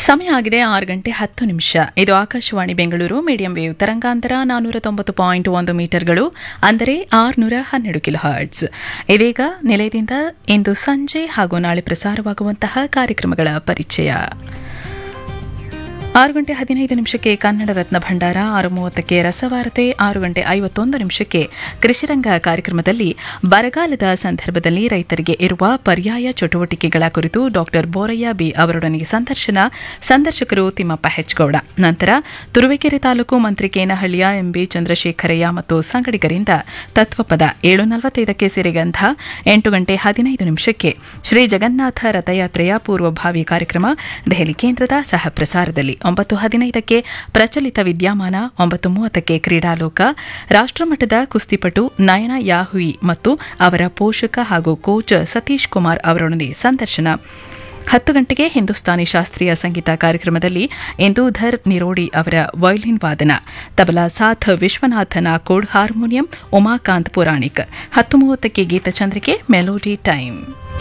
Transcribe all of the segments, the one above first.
ಸಮಯ ಆಗಿದೆ ಆರು ಗಂಟೆ ಹತ್ತು ನಿಮಿಷ ಇದು ಆಕಾಶವಾಣಿ ಬೆಂಗಳೂರು ಮೀಡಿಯಂ ವೇವ್ ತರಂಗಾಂತರ ನಾನ್ನೂರ ತೊಂಬತ್ತು ಪಾಯಿಂಟ್ ಒಂದು ಮೀಟರ್ಗಳು ಅಂದರೆ ಆರುನೂರ ಹನ್ನೆರಡು ಕಿಲೋ ಹರ್ಟ್ಸ್ ಇದೀಗ ನಿಲಯದಿಂದ ಇಂದು ಸಂಜೆ ಹಾಗೂ ನಾಳೆ ಪ್ರಸಾರವಾಗುವಂತಹ ಕಾರ್ಯಕ್ರಮಗಳ ಪರಿಚಯ ಆರು ಗಂಟೆ ಹದಿನೈದು ನಿಮಿಷಕ್ಕೆ ಕನ್ನಡ ರತ್ನ ಭಂಡಾರ ಆರು ಮೂವತ್ತಕ್ಕೆ ರಸವಾರ್ತೆ ಆರು ಗಂಟೆ ಐವತ್ತೊಂದು ನಿಮಿಷಕ್ಕೆ ಕೃಷಿರಂಗ ಕಾರ್ಯಕ್ರಮದಲ್ಲಿ ಬರಗಾಲದ ಸಂದರ್ಭದಲ್ಲಿ ರೈತರಿಗೆ ಇರುವ ಪರ್ಯಾಯ ಚಟುವಟಿಕೆಗಳ ಕುರಿತು ಡಾಕ್ಟರ್ ಬೋರಯ್ಯ ಬಿ ಅವರೊಡನೆ ಸಂದರ್ಶನ ಸಂದರ್ಶಕರು ತಿಮ್ಮಪ್ಪ ಹೆಚ್ಗೌಡ ನಂತರ ತುರುವೇಕೆರೆ ತಾಲೂಕು ಮಂತ್ರಿಕೇನಹಳ್ಳಿಯ ಎಂಬಿ ಚಂದ್ರಶೇಖರಯ್ಯ ಮತ್ತು ಸಂಗಡಿಗರಿಂದ ತತ್ವಪದ ಏಳು ನಲವತ್ತೈದಕ್ಕೆ ಸಿರಿಗಂಧ ಎಂಟು ಗಂಟೆ ಹದಿನೈದು ನಿಮಿಷಕ್ಕೆ ಶ್ರೀ ಜಗನ್ನಾಥ ರಥಯಾತ್ರೆಯ ಪೂರ್ವಭಾವಿ ಕಾರ್ಯಕ್ರಮ ದೆಹಲಿ ಕೇಂದ್ರದ ಸಹ ಪ್ರಸಾರದಲ್ಲಿ ಒಂಬತ್ತು ಹದಿನೈದಕ್ಕೆ ಪ್ರಚಲಿತ ವಿದ್ಯಮಾನ ಒಂಬತ್ತು ಮೂವತ್ತಕ್ಕೆ ಕ್ರೀಡಾಲೋಕ ರಾಷ್ಟ್ರಮಟ್ಟದ ಕುಸ್ತಿಪಟು ನಯನ ಯಾಹುಯಿ ಮತ್ತು ಅವರ ಪೋಷಕ ಹಾಗೂ ಕೋಚ್ ಸತೀಶ್ ಕುಮಾರ್ ಅವರೊಡನೆ ಸಂದರ್ಶನ ಹತ್ತು ಗಂಟೆಗೆ ಹಿಂದೂಸ್ತಾನಿ ಶಾಸ್ತ್ರೀಯ ಸಂಗೀತ ಕಾರ್ಯಕ್ರಮದಲ್ಲಿ ಇಂದೂಧರ್ ನಿರೋಡಿ ಅವರ ವಯೋಲಿನ್ ವಾದನ ತಬಲಾ ಸಾಥ್ ವಿಶ್ವನಾಥ ನಾಕೋಡ್ ಹಾರ್ಮೋನಿಯಂ ಉಮಾಕಾಂತ್ ಪುರಾಣಿಕ್ ಹತ್ತು ಮೂವತ್ತಕ್ಕೆ ಗೀತಚಂದ್ರಿಕೆ ಮೆಲೋಡಿ ಟೈಮ್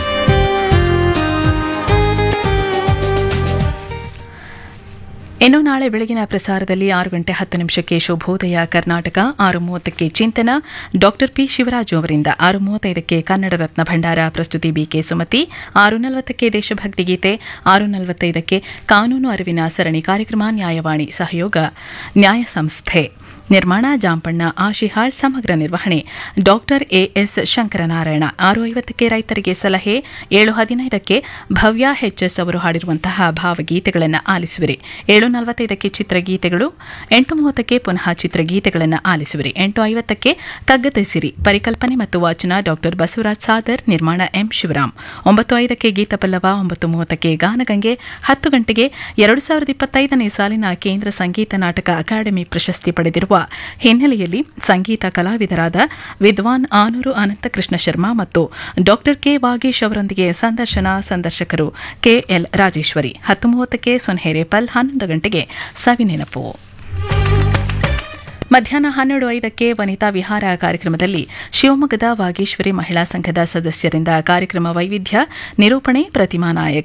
ಇನ್ನು ನಾಳೆ ಬೆಳಗಿನ ಪ್ರಸಾರದಲ್ಲಿ ಆರು ಗಂಟೆ ಹತ್ತು ನಿಮಿಷಕ್ಕೆ ಶುಭೋದಯ ಕರ್ನಾಟಕ ಆರು ಮೂವತ್ತಕ್ಕೆ ಚಿಂತನ ಡಾಕ್ಟರ್ ಪಿ ಶಿವರಾಜು ಅವರಿಂದ ಆರು ಮೂವತ್ತೈದಕ್ಕೆ ಕನ್ನಡ ರತ್ನ ಭಂಡಾರ ಪ್ರಸ್ತುತಿ ಬಿಕೆ ಸುಮತಿ ಆರು ನಲವತ್ತಕ್ಕೆ ದೇಶಭಕ್ತಿ ಗೀತೆ ಆರು ನಲವತ್ತೈದಕ್ಕೆ ಕಾನೂನು ಅರಿವಿನ ಸರಣಿ ಕಾರ್ಯಕ್ರಮ ನ್ಯಾಯವಾಣಿ ಸಹಯೋಗ ನ್ಯಾಯ ಸಂಸ್ಥೆ ನಿರ್ಮಾಣ ಜಾಂಪಣ್ಣ ಆಶಿಹಾಳ್ ಸಮಗ್ರ ನಿರ್ವಹಣೆ ಡಾಕ್ಟರ್ ಎಎಸ್ ಶಂಕರನಾರಾಯಣ ಆರು ಐವತ್ತಕ್ಕೆ ರೈತರಿಗೆ ಸಲಹೆ ಏಳು ಹದಿನೈದಕ್ಕೆ ಭವ್ಯ ಎಚ್ಎಸ್ ಅವರು ಹಾಡಿರುವಂತಹ ಭಾವಗೀತೆಗಳನ್ನು ಆಲಿಸುವಿರಿ ಏಳು ನಲವತ್ತೈದಕ್ಕೆ ಚಿತ್ರಗೀತೆಗಳು ಎಂಟು ಮೂವತ್ತಕ್ಕೆ ಪುನಃ ಚಿತ್ರಗೀತೆಗಳನ್ನು ಆಲಿಸುವಿರಿ ಎಂಟು ಐವತ್ತಕ್ಕೆ ಕಗ್ಗದ ಪರಿಕಲ್ಪನೆ ಮತ್ತು ವಾಚನ ಡಾಕ್ಟರ್ ಬಸವರಾಜ್ ಸಾದರ್ ನಿರ್ಮಾಣ ಎಂ ಶಿವರಾಮ್ ಒಂಬತ್ತು ಐದಕ್ಕೆ ಗೀತಪಲ್ಲವ ಒಂಬತ್ತು ಮೂವತ್ತಕ್ಕೆ ಗಾನಗಂಗೆ ಹತ್ತು ಗಂಟೆಗೆ ಎರಡು ಸಾವಿರದ ಇಪ್ಪತ್ತೈದನೇ ಸಾಲಿನ ಕೇಂದ್ರ ಸಂಗೀತ ನಾಟಕ ಅಕಾಡೆಮಿ ಪ್ರಶಸ್ತಿ ಪಡೆದಿರುವ ಹಿನ್ನೆಲೆಯಲ್ಲಿ ಸಂಗೀತ ಕಲಾವಿದರಾದ ವಿದ್ವಾನ್ ಆನೂರು ಅನಂತಕೃಷ್ಣ ಶರ್ಮಾ ಮತ್ತು ಡಾಕ್ಟರ್ ಕೆ ವಾಗೇಶ್ ಅವರೊಂದಿಗೆ ಸಂದರ್ಶನ ಸಂದರ್ಶಕರು ಕೆಎಲ್ ರಾಜೇಶ್ವರಿ ಹತ್ತು ಮೂವತ್ತಕ್ಕೆ ಸುನ್ಹೇರೇಪಲ್ ಹನ್ನೊಂದು ಗಂಟೆಗೆ ಸವಿನೆನಪು ಮಧ್ಯಾಹ್ನ ಹನ್ನೆರಡು ಐದಕ್ಕೆ ವನಿತಾ ವಿಹಾರ ಕಾರ್ಯಕ್ರಮದಲ್ಲಿ ಶಿವಮೊಗ್ಗದ ವಾಗೇಶ್ವರಿ ಮಹಿಳಾ ಸಂಘದ ಸದಸ್ಯರಿಂದ ಕಾರ್ಯಕ್ರಮ ವೈವಿಧ್ಯ ನಿರೂಪಣೆ ಪ್ರತಿಮಾ ನಾಯಕ್